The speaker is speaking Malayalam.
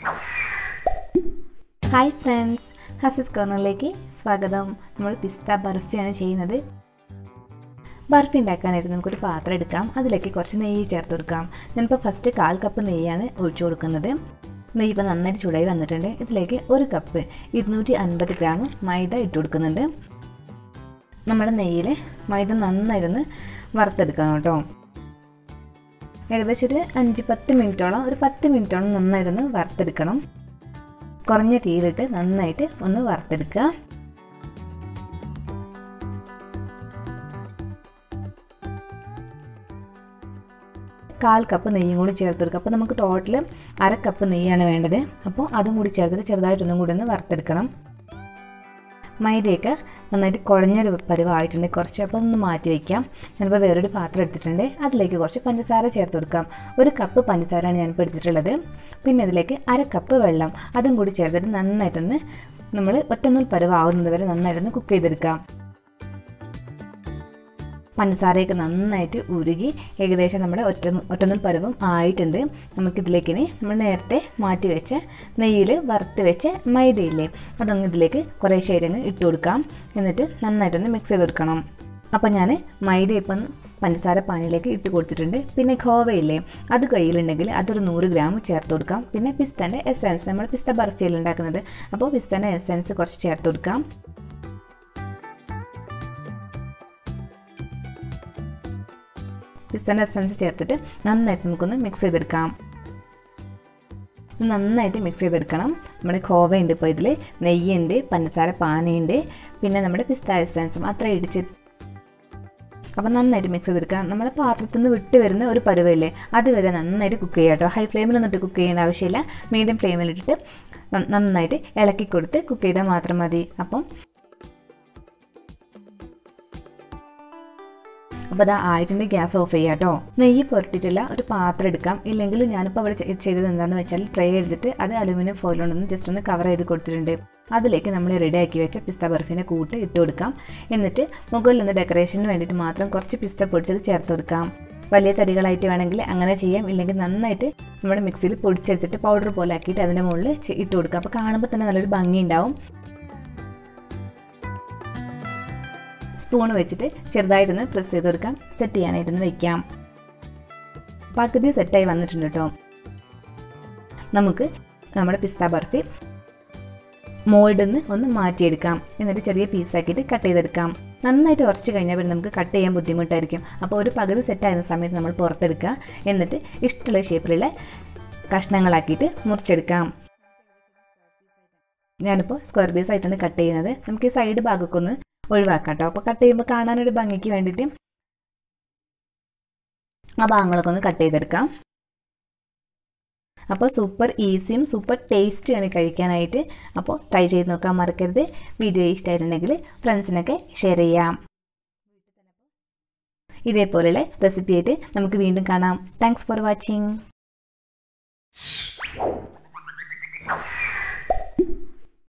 ഹായ് ഫ്രണ്ട്സ് ഹസിസ് കോർണറിലേക്ക് സ്വാഗതം നമ്മൾ പിസ്ത ബർഫിയാണ് ചെയ്യുന്നത് ബർഫി ഉണ്ടാക്കാനായിട്ട് നമുക്കൊരു പാത്രം എടുക്കാം അതിലേക്ക് കുറച്ച് നെയ്യ് ചേർത്ത് കൊടുക്കാം ഞാനിപ്പോൾ ഫസ്റ്റ് കാൽ കപ്പ് നെയ്യാണ് ഒഴിച്ചു കൊടുക്കുന്നത് നെയ്യ് ഇപ്പോൾ നന്നായിട്ട് ചൂടായി വന്നിട്ടുണ്ട് ഇതിലേക്ക് ഒരു കപ്പ് ഇരുന്നൂറ്റി അൻപത് ഗ്രാം മൈദ ഇട്ട് കൊടുക്കുന്നുണ്ട് നമ്മുടെ നെയ്യിൽ മൈദ നന്നായിരുന്ന് വറുത്തെടുക്കണം കേട്ടോ ഏകദേശം ഒരു അഞ്ച് പത്ത് മിനിറ്റോളം ഒരു പത്ത് മിനിറ്റോളം നന്നായിരുന്നു വറുത്തെടുക്കണം കുറഞ്ഞ തീയിലിട്ട് നന്നായിട്ട് ഒന്ന് വറുത്തെടുക്കുക കാൽ കപ്പ് നെയ്യും കൂടി ചേർത്ത് കൊടുക്കുക അപ്പോൾ നമുക്ക് ടോട്ടൽ അര കപ്പ് നെയ്യാണ് വേണ്ടത് അപ്പോൾ അതും കൂടി ചേർത്തിട്ട് ചെറുതായിട്ടൊന്നും കൂടി ഒന്ന് വറുത്തെടുക്കണം മൈദയൊക്കെ നന്നായിട്ട് കുഴഞ്ഞൊരു പരുവായിട്ടുണ്ട് കുറച്ച് അപ്പോൾ ഒന്ന് മാറ്റി വയ്ക്കാം ഞാനിപ്പോൾ വേറൊരു പാത്രം എടുത്തിട്ടുണ്ട് അതിലേക്ക് കുറച്ച് പഞ്ചസാര ചേർത്ത് കൊടുക്കാം ഒരു കപ്പ് പഞ്ചസാരയാണ് ഞാനിപ്പോൾ എടുത്തിട്ടുള്ളത് പിന്നെ ഇതിലേക്ക് അര കപ്പ് വെള്ളം അതും കൂടി ചേർത്തിട്ട് നന്നായിട്ടൊന്ന് നമ്മൾ ഒറ്റനൂൽ പരുവാകുന്നത് വരെ നന്നായിട്ടൊന്ന് കുക്ക് ചെയ്തെടുക്കാം പഞ്ചസാരയൊക്കെ നന്നായിട്ട് ഉരുകി ഏകദേശം നമ്മുടെ ഒറ്റ ഒറ്റനൂൽ പരുവം ആയിട്ടുണ്ട് നമുക്കിതിലേക്ക് ഇനി നമ്മൾ നേരത്തെ മാറ്റി വെച്ച നെയ്യിൽ വറുത്ത് വെച്ച മൈദയില്ലേ അതങ്ങ് ഇതിലേക്ക് കുറേ ശേരങ്ങ് ഇട്ട് കൊടുക്കാം എന്നിട്ട് നന്നായിട്ടൊന്ന് മിക്സ് ചെയ്ത് കൊടുക്കണം അപ്പോൾ ഞാൻ മൈദ ഇപ്പം പഞ്ചസാര പാനിലേക്ക് ഇട്ട് കൊടുത്തിട്ടുണ്ട് പിന്നെ ഖോവയില്ലേ അത് കയ്യിലുണ്ടെങ്കിൽ അതൊരു നൂറ് ഗ്രാം ചേർത്ത് കൊടുക്കാം പിന്നെ പിസ്തൻ്റെ എസെൻസ് നമ്മൾ പിസ്ത ബർഫിയിൽ ഉണ്ടാക്കുന്നത് അപ്പോൾ പിസ്തൻ്റെ എസെൻസ് കുറച്ച് ചേർത്ത് കൊടുക്കാം പിസ്തൻ്റെ എസൻസ് ചേർത്തിട്ട് നന്നായിട്ട് നമുക്കൊന്ന് മിക്സ് ചെയ്തെടുക്കാം നന്നായിട്ട് മിക്സ് ചെയ്തെടുക്കണം നമ്മുടെ ഖോവയുണ്ട് ഇപ്പോൾ ഇതിൽ നെയ്യുണ്ട് പഞ്ചസാര പാനയുണ്ട് പിന്നെ നമ്മുടെ പിസ്ത എസൻസും അത്ര ഇടിച്ച് അപ്പം നന്നായിട്ട് മിക്സ് ചെയ്തെടുക്കാം നമ്മുടെ പാത്രത്തിൽ നിന്ന് വിട്ട് വരുന്ന ഒരു പരുവയില്ലേ അതുവരെ നന്നായിട്ട് കുക്ക് ചെയ്യുക കേട്ടോ ഹൈ ഫ്ലെയിമിൽ നിന്നിട്ട് കുക്ക് ചെയ്യേണ്ട ആവശ്യമില്ല മീഡിയം ഫ്ലെയിമിലിട്ടിട്ട് നന്നായിട്ട് ഇളക്കി കൊടുത്ത് കുക്ക് ചെയ്താൽ മാത്രം മതി അപ്പം അപ്പോൾ അതാ ആയിട്ടുണ്ട് ഗ്യാസ് ഓഫ് ചെയ്യുക കേട്ടോ നെയ്യ് പുരട്ടിയിട്ടുള്ള ഒരു പാത്രം എടുക്കാം ഇല്ലെങ്കിൽ ഞാനിപ്പോൾ അവിടെ ചെയ്തത് എന്താണെന്ന് വെച്ചാൽ ട്രേ എടുത്തിട്ട് അത് അലുമിനിയം ഫോയിൽ കൊണ്ടൊന്ന് ജസ്റ്റ് ഒന്ന് കവർ ചെയ്ത് കൊടുത്തിട്ടുണ്ട് അതിലേക്ക് നമ്മൾ റെഡിയാക്കി വെച്ച പിസ്ത ബർഫിനെ കൂട്ട് ഇട്ട് കൊടുക്കാം എന്നിട്ട് മുകളിൽ നിന്ന് ഡെക്കറേഷന് വേണ്ടിയിട്ട് മാത്രം കുറച്ച് പിസ്ത പൊടിച്ചത് ചേർത്ത് കൊടുക്കാം വലിയ തടികളായിട്ട് വേണമെങ്കിൽ അങ്ങനെ ചെയ്യാം ഇല്ലെങ്കിൽ നന്നായിട്ട് നമ്മുടെ മിക്സിയിൽ പൊടിച്ചെടുത്തിട്ട് പൗഡർ പോലെ ആക്കിയിട്ട് അതിൻ്റെ മുകളിൽ ഇട്ട് കൊടുക്കാം അപ്പോൾ കാണുമ്പോൾ തന്നെ നല്ലൊരു ഭംഗി ഉണ്ടാവും സ്പൂൺ വെച്ചിട്ട് ചെറുതായിട്ടൊന്ന് പ്രസ് ചെയ്ത് കൊടുക്കാം സെറ്റ് ചെയ്യാനായിട്ടൊന്ന് വെക്കാം പകുതി സെറ്റായി വന്നിട്ടുണ്ട് കേട്ടോ നമുക്ക് നമ്മുടെ പിസ്ത ബർഫി മോൾഡിൽ നിന്ന് ഒന്ന് മാറ്റിയെടുക്കാം എന്നിട്ട് ചെറിയ പീസാക്കിയിട്ട് കട്ട് ചെയ്തെടുക്കാം നന്നായിട്ട് ഉറച്ച് കഴിഞ്ഞാൽ പിന്നെ നമുക്ക് കട്ട് ചെയ്യാൻ ബുദ്ധിമുട്ടായിരിക്കും അപ്പോൾ ഒരു പകുതി സെറ്റായിരുന്ന സമയത്ത് നമ്മൾ പുറത്തെടുക്കുക എന്നിട്ട് ഇഷ്ടമുള്ള ഷേപ്പിലുള്ള കഷ്ണങ്ങളാക്കിയിട്ട് മുറിച്ചെടുക്കാം ഞാനിപ്പോൾ സ്ക്വയർ പീസ് ആയിട്ടാണ് കട്ട് ചെയ്യുന്നത് നമുക്ക് ഈ സൈഡ് ഭാഗമൊക്കെ ഒന്ന് ഒഴിവാക്കാം കേട്ടോ അപ്പോൾ കട്ട് ചെയ്യുമ്പോൾ കാണാനൊരു ഭംഗിക്ക് വേണ്ടിയിട്ട് ആ ഭാഗങ്ങളൊക്കെ ഒന്ന് കട്ട് ചെയ്തെടുക്കാം അപ്പോൾ സൂപ്പർ ഈസിയും സൂപ്പർ ടേസ്റ്റിയാണ് കഴിക്കാനായിട്ട് അപ്പോൾ ട്രൈ ചെയ്ത് നോക്കാൻ മറക്കരുത് വീഡിയോ ഇഷ്ടമായിട്ടുണ്ടെങ്കിൽ ഫ്രണ്ട്സിനൊക്കെ ഷെയർ ചെയ്യാം ഇതേപോലെയുള്ള റെസിപ്പി ആയിട്ട് നമുക്ക് വീണ്ടും കാണാം താങ്ക്സ് ഫോർ വാച്ചിങ്